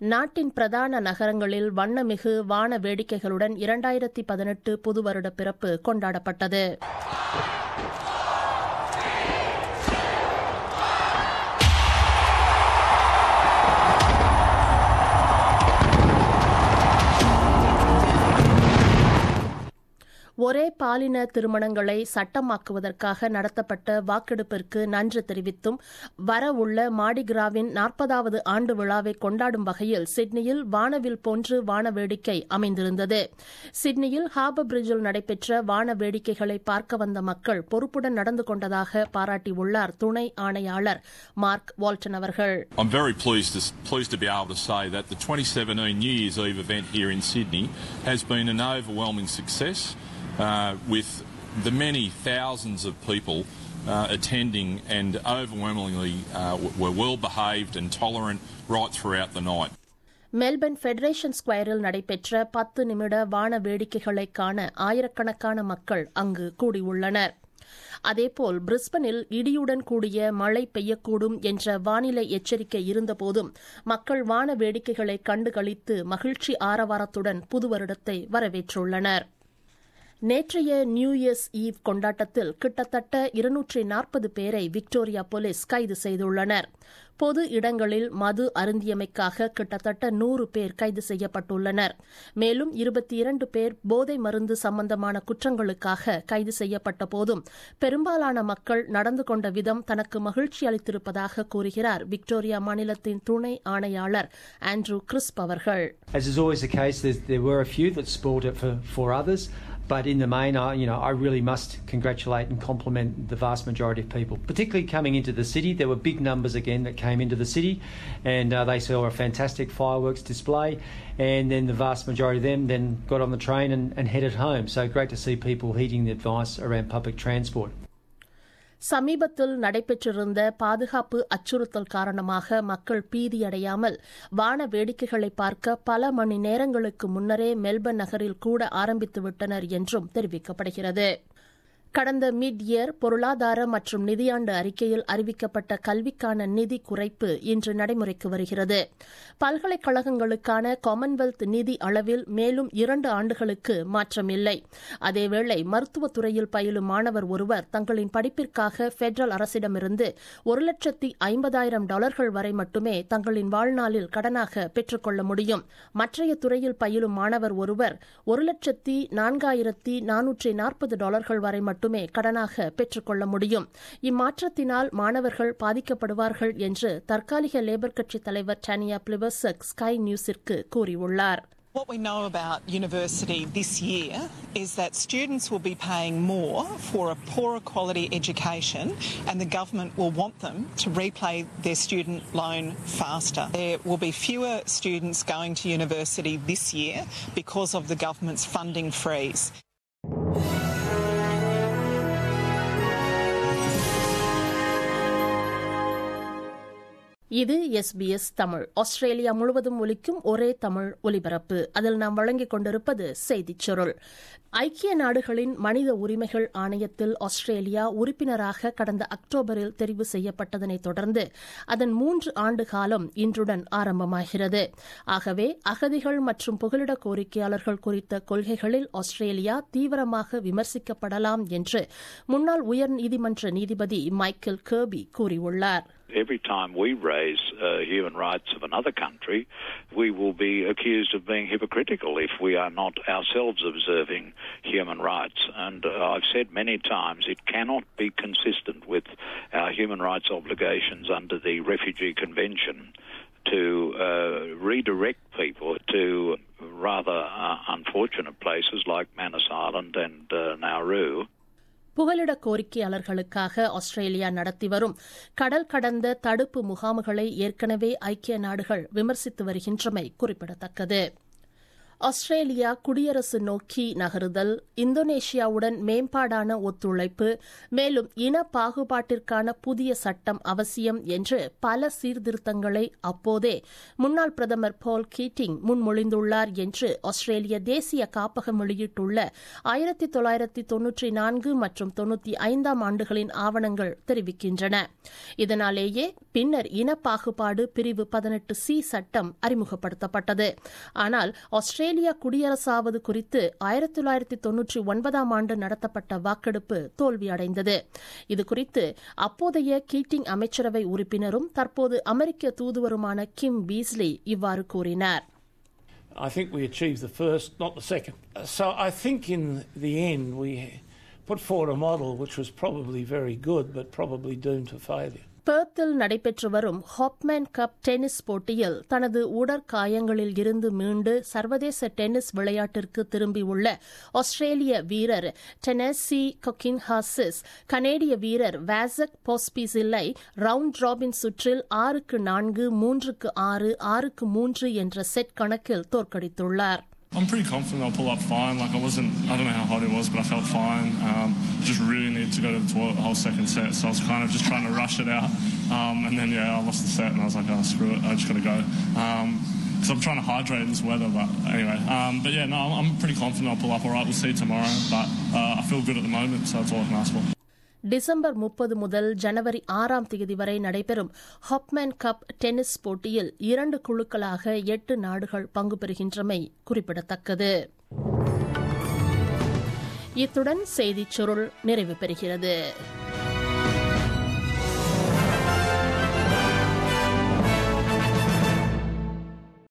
நாட்டின் பிரதான நகரங்களில் வண்ணமிகு வான வேடிக்கைகளுடன் இரண்டாயிரத்தி பதினெட்டு புது வருட பிறப்பு கொண்டாடப்பட்டது ஒரே பாலின திருமணங்களை சட்டமாக்குவதற்காக நடத்தப்பட்ட வாக்கெடுப்பிற்கு நன்றி தெரிவித்தும் வரவுள்ள மாடிகிராவின் நாற்பதாவது ஆண்டு விழாவை கொண்டாடும் வகையில் சிட்னியில் வானவில் போன்று வான வேடிக்கை அமைந்திருந்தது சிட்னியில் ஹார்பர் பிரிட்ஜில் நடைபெற்ற வான வேடிக்கைகளை பார்க்க வந்த மக்கள் பொறுப்புடன் நடந்து கொண்டதாக பாராட்டியுள்ளார் துணை ஆணையாளர் மார்க் வால்டன் அவர்கள் I'm very pleased to, pleased to be able to say that the 2017 New Year's Eve event here in Sydney has been an overwhelming success uh, with the many thousands of people uh, attending and overwhelmingly uh, were well behaved and tolerant right throughout the night. Melbourne Federation ஸ்கொயரில் நடைபெற்ற பத்து நிமிட வான வேடிக்கைகளை காண ஆயிரக்கணக்கான மக்கள் அங்கு கூடியுள்ளனர் அதேபோல் பிரிஸ்பனில் இடியுடன் கூடிய மழை பெய்யக்கூடும் என்ற வானிலை எச்சரிக்கை இருந்தபோதும் மக்கள் வான வேடிக்கைகளை கண்டு களித்து மகிழ்ச்சி ஆரவாரத்துடன் புது வருடத்தை வரவேற்றுள்ளனர் நேற்றைய நியூ இயர்ஸ் ஈவ் கொண்டாட்டத்தில் கிட்டத்தட்ட இருநூற்றி நாற்பது பேரை விக்டோரியா போலீஸ் கைது செய்துள்ளனர் பொது இடங்களில் மது அருந்தியமைக்காக கிட்டத்தட்ட நூறு பேர் கைது செய்யப்பட்டுள்ளனர் மேலும் இருபத்தி இரண்டு பேர் போதை மருந்து சம்பந்தமான குற்றங்களுக்காக கைது செய்யப்பட்ட போதும் பெரும்பாலான மக்கள் நடந்து கொண்ட விதம் தனக்கு மகிழ்ச்சி அளித்திருப்பதாக கூறுகிறார் விக்டோரியா மாநிலத்தின் துணை ஆணையாளர் ஆண்ட்ரூ கிறிஸ்ப் அவர்கள் As is always the case, there were a few that spoiled it for, for others. But in the main, I, you know, I really must congratulate and compliment the vast majority of people, particularly coming into the city. There were big numbers again that came into the city, and uh, they saw a fantastic fireworks display. And then the vast majority of them then got on the train and, and headed home. So great to see people heeding the advice around public transport. சமீபத்தில் நடைபெற்றிருந்த பாதுகாப்பு அச்சுறுத்தல் காரணமாக மக்கள் பீதியடையாமல் வான வேடிக்கைகளை பார்க்க பல மணி நேரங்களுக்கு முன்னரே மெல்பர்ன் நகரில் கூட ஆரம்பித்துவிட்டனர் என்றும் தெரிவிக்கப்படுகிறது கடந்த மிட் இயர் பொருளாதார மற்றும் நிதியாண்டு அறிக்கையில் அறிவிக்கப்பட்ட கல்விக்கான நிதி குறைப்பு இன்று நடைமுறைக்கு வருகிறது பல்கலைக்கழகங்களுக்கான காமன்வெல்த் நிதி அளவில் மேலும் இரண்டு ஆண்டுகளுக்கு மாற்றமில்லை அதேவேளை மருத்துவத்துறையில் பயிலும் மாணவர் ஒருவர் தங்களின் படிப்பிற்காக பெடரல் அரசிடமிருந்து ஒரு லட்சத்தி ஐம்பதாயிரம் டாலர்கள் வரை மட்டுமே தங்களின் வாழ்நாளில் கடனாக பெற்றுக்கொள்ள முடியும் மற்றைய துறையில் பயிலும் மாணவர் ஒருவர் ஒரு லட்சத்தி நான்காயிரத்தி நானூற்றி நாற்பது டாலர்கள் வரை மட்டுமே கடனாக பெற்றுக்கொள்ள முடியும் இம்மாற்றத்தினால் மாணவர்கள் பாதிக்கப்படுவார்கள் என்று தற்காலிக லேபர் கட்சித் தலைவர் டானியா பிளிவர்சக் ஸ்கை நியூஸிற்கு கூறியுள்ளார் What we know about university this year is that students will be paying more for a poorer quality education and the government will want them to repay their student loan faster. There will be fewer students going to university this year because of the government's funding freeze. இது SBS Tamil Australia முழுவதும் ஒலிக்கும் ஒரே தமிழ் ஒலிபரப்பு அதில் நாம் வழங்கிக் கொண்டிருப்பது செய்திச் சுருள் ஐக்கிய நாடுகளின் மனித உரிமைகள் ஆணையத்தில் ஆஸ்திரேலியா உறுப்பினராக கடந்த அக்டோபரில் தெரிவு செய்யப்பட்டதனை தொடர்ந்து அதன் மூன்று ஆண்டு காலம் இன்றுடன் ஆரம்பமாகிறது ஆகவே அகதிகள் மற்றும் புகலிட கோரிக்கையாளர்கள் குறித்த கொள்கைகளில் ஆஸ்திரேலியா தீவிரமாக விமர்சிக்கப்படலாம் என்று முன்னாள் உயர்நீதிமன்ற நீதிபதி மைக்கேல் கர்பி கூறியுள்ளார் every time we raise uh, human rights of another country, we will be accused of being hypocritical if we are not ourselves observing human rights. And uh, I've said many times it cannot be consistent with our human rights obligations under the Refugee Convention to uh, redirect people to rather unfortunate places like Manus Island and Nauru. புகலிட கோரிக்கையாளர்களுக்காக Australia நடத்தி வரும் கடல் கடந்த தடுப்பு முகாம்களை ஏற்கனவே ஐக்கிய நாடுகள் விமர்சித்து வருகின்றமை குறிப்பிடத்தக்கது ஆஸ்திரேலியா குடியரசு நோக்கி நகருதல் இந்தோனேஷியாவுடன் மேம்பாடான ஒத்துழைப்பு மேலும் இன பாகுபாட்டிற்கான புதிய சட்டம் அவசியம் என்று பல சீர்திருத்தங்களை அப்போதே முன்னாள் பிரதமர் பால் கீட்டிங் முன்மொழிந்துள்ளார் என்று ஆஸ்திரேலிய தேசிய காப்பகம் வெளியிட்டுள்ள ஆயிரத்தி தொள்ளாயிரத்தி தொன்னூற்றி நான்கு மற்றும் தொன்னூற்றி ஐந்தாம் ஆண்டுகளின் ஆவணங்கள் தெரிவிக்கின்றன இதனாலேயே பின்னர் இன பாகுபாடு பிரிவு பதினெட்டு சி சட்டம் அறிமுகப்படுத்தப்பட்டது ஆனால் ஆஸ்திரேலியா குடியரசாவது குறித்து ஆயிரத்தி தொள்ளாயிரத்தி தொன்னூற்றி ஒன்பதாம் ஆண்டு நடத்தப்பட்ட வாக்கெடுப்பு தோல்வியடைந்தது இதுகுறித்து அப்போதைய கீட்டிங் அமைச்சரவை உறுப்பினரும் தற்போது அமெரிக்க தூதுவருமான கிம் பீஸ்லி இவ்வாறு கூறினார் I think we achieved the first, not the second. So I think in the end we put forward a model which was probably very good but probably doomed to failure. பெர்த்தில் நடைபெற்று வரும் ஹாப்மேன் கப் டென்னிஸ் போட்டியில் தனது உடற்காயங்களில் இருந்து மீண்டு சர்வதேச tennis விளையாட்டிற்கு திரும்பியுள்ள ஆஸ்திரேலிய வீரர் Tennessee கொக்கின்ஹாசிஸ் கனேடிய வீரர் வேசக் போஸ்பிசில்லை ரவுண்ட் ராபின் சுற்றில் ஆறுக்கு நான்கு மூன்றுக்கு ஆறு ஆறுக்கு மூன்று என்ற செட் கணக்கில் தோற்கடித்துள்ளார் I'm pretty confident I'll pull up fine. Like I wasn't, I don't know how hot it was, but I felt fine. Um, just really needed to go to the toilet the whole second set, so I was kind of just trying to rush it out. Um, and then yeah, I lost the set, and I was like, oh screw it, I just got to go. Um, because I'm trying to hydrate in this weather, but anyway. Um, but yeah, no, I'm, I'm pretty confident I'll pull up all right. We'll see tomorrow, but uh, I feel good at the moment, so that's all I can ask for. December முப்பது முதல் ஜனவரி ஆறாம் தேதி வரை நடைபெறும் ஹாப்மேன் cup tennis போட்டியில் இரண்டு குழுக்களாக எட்டு நாடுகள் பங்கு பெறுகின்றமை குறிப்பிடத்தக்கது இத்துடன் செய்திச் சுருள் நிறைவு பெறுகிறது